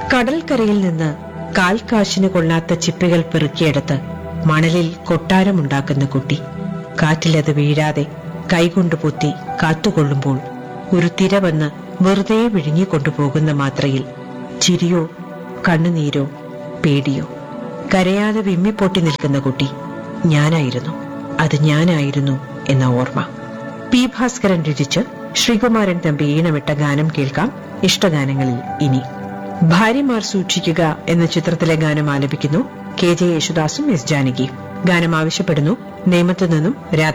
കടൽക്കരയിൽ നിന്ന് കാൽക്കാശിന് കൊള്ളാത്ത ചിപ്പികൾ പെറുക്കിയെടുത്ത് മണലിൽ കൊട്ടാരമുണ്ടാക്കുന്ന കുട്ടി കാറ്റിലത് വീഴാതെ കൈകൊണ്ട് പൊത്തി കാത്തുകൊള്ളുമ്പോൾ ഒരു തിര വന്ന് വെറുതെ വിഴുങ്ങിക്കൊണ്ടുപോകുന്ന മാത്രയിൽ ചിരിയോ കണ്ണുനീരോ പേടിയോ കരയാതെ വിമ്മിപ്പൊട്ടി നിൽക്കുന്ന കുട്ടി ഞാനായിരുന്നു അത് ഞാനായിരുന്നു എന്ന ഓർമ്മ പി ഭാസ്കരൻ രചിച്ച് ശ്രീകുമാരൻ തമ്പി ഈണമിട്ട ഗാനം കേൾക്കാം ഇഷ്ടഗാനങ്ങളിൽ ഇനി ഭാര്യമാർ സൂക്ഷിക്കുക എന്ന ചിത്രത്തിലെ ഗാനം ആലപിക്കുന്നു കെ ജെ യേശുദാസും എസ് ജാനകിയും ഗാനം ആവശ്യപ്പെടുന്നു നേമത്തു നിന്നും രാധ